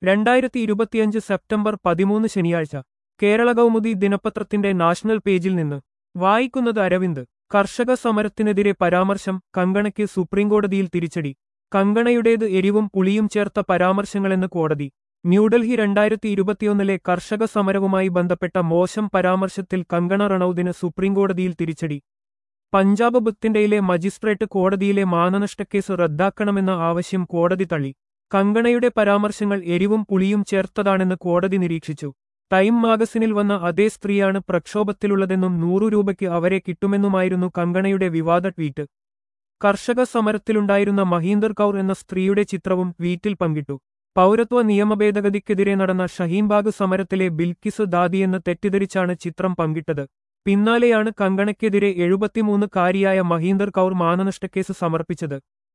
രണ്ടായിരത്തി ഇരുപത്തിയഞ്ച് സെപ്റ്റംബർ പതിമൂന്ന് ശനിയാഴ്ച കേരള കൗമുദി ദിനപത്രത്തിന്റെ നാഷണൽ പേജിൽ നിന്ന് വായിക്കുന്നത് അരവിന്ദ് കർഷക സമരത്തിനെതിരെ പരാമർശം കങ്കണയ്ക്ക് സുപ്രീംകോടതിയിൽ തിരിച്ചടി കങ്കണയുടേത് എരിവും പുളിയും ചേർത്ത പരാമർശങ്ങളെന്ന് കോടതി ന്യൂഡൽഹി രണ്ടായിരത്തി ഇരുപത്തിയൊന്നിലെ കർഷക സമരവുമായി ബന്ധപ്പെട്ട മോശം പരാമർശത്തിൽ കങ്കണ റണൌദിന് സുപ്രീംകോടതിയിൽ തിരിച്ചടി പഞ്ചാബ് ബത്തിൻഡയിലെ മജിസ്ട്രേറ്റ് കോടതിയിലെ മാനനഷ്ടക്കേസ് റദ്ദാക്കണമെന്ന ആവശ്യം കോടതി തള്ളി കങ്കണയുടെ പരാമർശങ്ങൾ എരിവും പുളിയും ചേർത്തതാണെന്ന് കോടതി നിരീക്ഷിച്ചു ടൈം മാഗസിനിൽ വന്ന അതേ സ്ത്രീയാണ് പ്രക്ഷോഭത്തിലുള്ളതെന്നും നൂറു രൂപയ്ക്ക് അവരെ കിട്ടുമെന്നുമായിരുന്നു കങ്കണയുടെ വിവാദ ട്വീറ്റ് കർഷക സമരത്തിലുണ്ടായിരുന്ന മഹീന്ദർ കൗർ എന്ന സ്ത്രീയുടെ ചിത്രവും ട്വീറ്റിൽ പങ്കിട്ടു പൗരത്വ നിയമഭേദഗതിക്കെതിരെ നടന്ന ഷഹീൻബാഗ് സമരത്തിലെ ബിൽക്കിസ് ദാദിയെന്ന് തെറ്റിദ്ധരിച്ചാണ് ചിത്രം പങ്കിട്ടത് പിന്നാലെയാണ് കങ്കണയ്ക്കെതിരെ എഴുപത്തിമൂന്ന് കാരിയായ മഹീന്ദർ കൗർ മാനനഷ്ടക്കേസ് സമർപ്പിച്ചത്